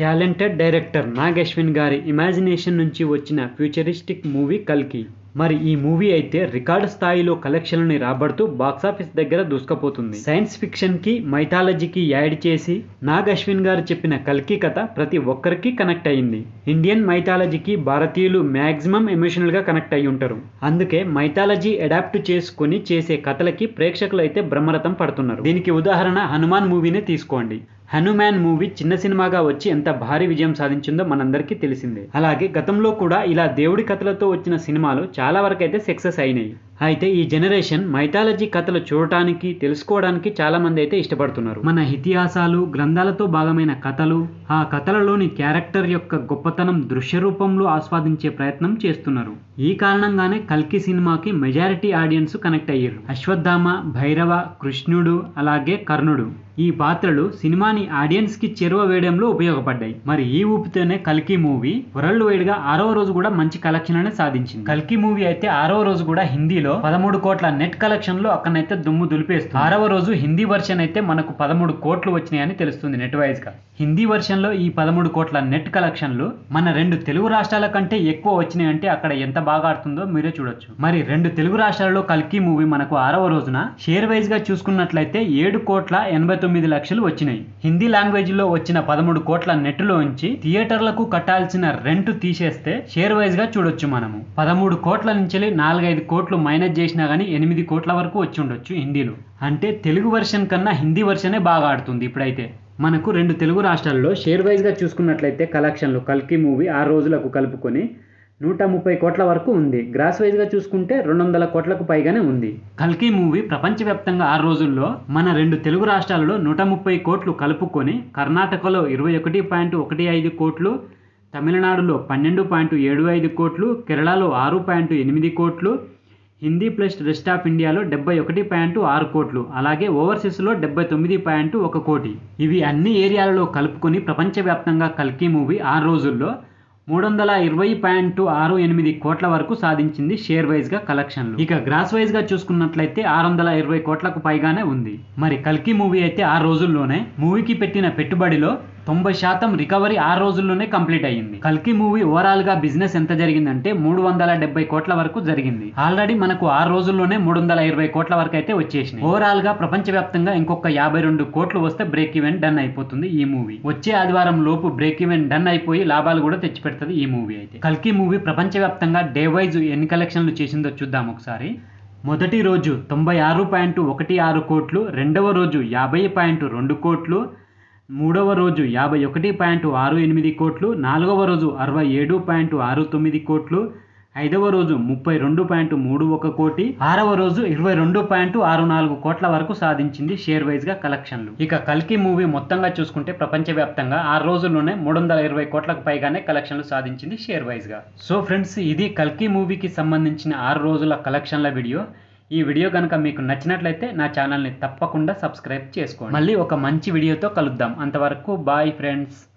talented director Nag Ashwin గారి imagination నుంచి వచ్చిన ఫ్యూచరిస్టిక్ మూవీ కల్కి మరి ఈ మూవీ అయితే రికార్డు స్థాయిలో కలెక్షన్లని రాబడుతూ బాక్సాఫీస్ దగ్గర దూసుకుపోతుంది సైన్స్ ఫిక్షన్ కి మైథాలజీకి యాడ్ చేసి నాగ్ అశ్విన్ గారు చెప్పిన కల్కి కథ ప్రతి ఒక్కరికి కనెక్ట్ అయ్యింది ఇండియన్ మైథాలజీకి భారతీయులు మ్యాక్సిమం ఎమోషనల్ గా కనెక్ట్ అయి ఉంటారు అందుకే మైథాలజీ అడాప్ట్ చేసుకొని చేసే కథలకి ప్రేక్షకులు అయితే బ్రహ్మరథం పడుతున్నారు దీనికి ఉదాహరణ హనుమాన్ మూవీనే తీసుకోండి హనుమాన్ మూవీ చిన్న సినిమాగా వచ్చి ఎంత భారీ విజయం సాధించిందో మనందరికీ తెలిసిందే అలాగే గతంలో కూడా ఇలా దేవుడి కథలతో వచ్చిన సినిమాలు చాలా వరకు అయితే సక్సెస్ అయినాయి అయితే ఈ జనరేషన్ మైథాలజీ కథలు చూడటానికి తెలుసుకోవడానికి చాలా మంది అయితే ఇష్టపడుతున్నారు మన ఇతిహాసాలు గ్రంథాలతో భాగమైన కథలు ఆ కథలలోని క్యారెక్టర్ యొక్క గొప్పతనం దృశ్య రూపంలో ఆస్వాదించే ప్రయత్నం చేస్తున్నారు ఈ కారణంగానే కల్కి సినిమాకి మెజారిటీ ఆడియన్స్ కనెక్ట్ అయ్యారు అశ్వత్థామ భైరవ కృష్ణుడు అలాగే కర్ణుడు ఈ పాత్రలు సినిమాని ఆడియన్స్ కి చేరువ వేయడంలో ఉపయోగపడ్డాయి మరి ఈ ఊపితోనే కల్కి మూవీ వరల్డ్ వైడ్ గా ఆరవ రోజు కూడా మంచి కలెక్షన్ అనేది సాధించింది కల్కి మూవీ అయితే ఆరవ రోజు కూడా హిందీలో పదమూడు కోట్ల నెట్ కలెక్షన్ లో అక్కడైతే దుమ్ము దులిపేస్తుంది ఆరవ రోజు హిందీ వర్షన్ అయితే మనకు పదమూడు కోట్లు వచ్చినాయని తెలుస్తుంది నెట్ వైజ్ గా హిందీ వర్షన్ లో ఈ పదమూడు కోట్ల నెట్ కలెక్షన్లు మన రెండు తెలుగు రాష్ట్రాల కంటే ఎక్కువ వచ్చినాయంటే అక్కడ ఎంత బాగా ఆడుతుందో మీరే చూడొచ్చు మరి రెండు తెలుగు రాష్ట్రాల్లో కల్కి మూవీ మనకు ఆరవ రోజున షేర్ వైజ్ గా చూసుకున్నట్లయితే ఏడు కోట్ల ఎనభై తొమ్మిది లక్షలు వచ్చినాయి హిందీ లాంగ్వేజ్ లో వచ్చిన పదమూడు కోట్ల నెట్ లోంచి థియేటర్లకు కట్టాల్సిన రెంట్ తీసేస్తే షేర్ వైజ్ గా చూడొచ్చు మనము పదమూడు కోట్ల నుంచి నాలుగైదు కోట్లు మైనస్ చేసినా గానీ ఎనిమిది కోట్ల వరకు వచ్చి ఉండొచ్చు హిందీలో అంటే తెలుగు వర్షన్ కన్నా హిందీ వర్షనే బాగా ఆడుతుంది ఇప్పుడైతే మనకు రెండు తెలుగు రాష్ట్రాల్లో షేర్ వైజ్గా చూసుకున్నట్లయితే కలెక్షన్లు కల్కి మూవీ ఆరు రోజులకు కలుపుకొని నూట ముప్పై కోట్ల వరకు ఉంది గ్రాస్ వైజ్గా చూసుకుంటే రెండు వందల కోట్లకు పైగానే ఉంది కల్కి మూవీ ప్రపంచవ్యాప్తంగా ఆరు రోజుల్లో మన రెండు తెలుగు రాష్ట్రాలలో నూట ముప్పై కోట్లు కలుపుకొని కర్ణాటకలో ఇరవై ఒకటి పాయింట్ ఒకటి ఐదు కోట్లు తమిళనాడులో పన్నెండు పాయింట్ ఏడు ఐదు కోట్లు కేరళలో ఆరు పాయింట్ ఎనిమిది కోట్లు హిందీ ప్లస్ రెస్ట్ ఆఫ్ ఇండియాలో డెబ్బై ఒకటి పాయింట్ ఆరు కోట్లు అలాగే ఓవర్సీస్లో డెబ్బై తొమ్మిది పాయింట్ ఒక కోటి ఇవి అన్ని ఏరియాలలో కలుపుకొని ప్రపంచవ్యాప్తంగా కల్కి మూవీ ఆరు రోజుల్లో మూడు వందల ఇరవై పాయింట్ ఆరు ఎనిమిది కోట్ల వరకు సాధించింది షేర్ వైజ్గా కలెక్షన్లు ఇక గ్రాస్ వైజ్గా చూసుకున్నట్లయితే ఆరు వందల ఇరవై కోట్లకు పైగానే ఉంది మరి కల్కి మూవీ అయితే ఆరు రోజుల్లోనే మూవీకి పెట్టిన పెట్టుబడిలో తొంభై శాతం రికవరీ ఆరు రోజుల్లోనే కంప్లీట్ అయ్యింది కల్కి మూవీ ఓవరాల్ గా బిజినెస్ ఎంత జరిగిందంటే మూడు వందల డెబ్బై కోట్ల వరకు జరిగింది ఆల్రెడీ మనకు ఆరు రోజుల్లోనే మూడు వందల ఇరవై కోట్ల వరకు అయితే వచ్చేసినాయి ఓవరాల్ గా ప్రపంచవ్యాప్తంగా ఇంకొక యాభై రెండు కోట్లు వస్తే బ్రేక్ ఈవెంట్ డన్ అయిపోతుంది ఈ మూవీ వచ్చే ఆదివారం లోపు బ్రేక్ ఈవెంట్ డన్ అయిపోయి లాభాలు కూడా తెచ్చిపెడుతుంది ఈ మూవీ అయితే కల్కి మూవీ ప్రపంచవ్యాప్తంగా డే వైజ్ ఎన్ని కలెక్షన్లు చేసిందో చూద్దాం ఒకసారి మొదటి రోజు తొంభై ఆరు పాయింట్ ఒకటి ఆరు కోట్లు రెండవ రోజు యాభై పాయింట్ రెండు కోట్లు మూడవ రోజు యాభై ఒకటి పాయింట్ ఆరు ఎనిమిది కోట్లు నాలుగవ రోజు అరవై ఏడు పాయింట్ ఆరు తొమ్మిది కోట్లు ఐదవ రోజు ముప్పై రెండు పాయింట్ మూడు ఒక కోటి ఆరవ రోజు ఇరవై రెండు పాయింట్ ఆరు నాలుగు కోట్ల వరకు సాధించింది షేర్ వైజ్గా కలెక్షన్లు ఇక కల్కి మూవీ మొత్తంగా చూసుకుంటే ప్రపంచవ్యాప్తంగా ఆరు రోజుల్లోనే మూడు వందల ఇరవై కోట్లకు పైగానే కలెక్షన్లు సాధించింది షేర్ వైజ్గా సో ఫ్రెండ్స్ ఇది కల్కి మూవీకి సంబంధించిన ఆరు రోజుల కలెక్షన్ల వీడియో ఈ వీడియో కనుక మీకు నచ్చినట్లయితే నా ఛానల్ని తప్పకుండా సబ్స్క్రైబ్ చేసుకోండి మళ్ళీ ఒక మంచి వీడియోతో కలుద్దాం అంతవరకు బాయ్ ఫ్రెండ్స్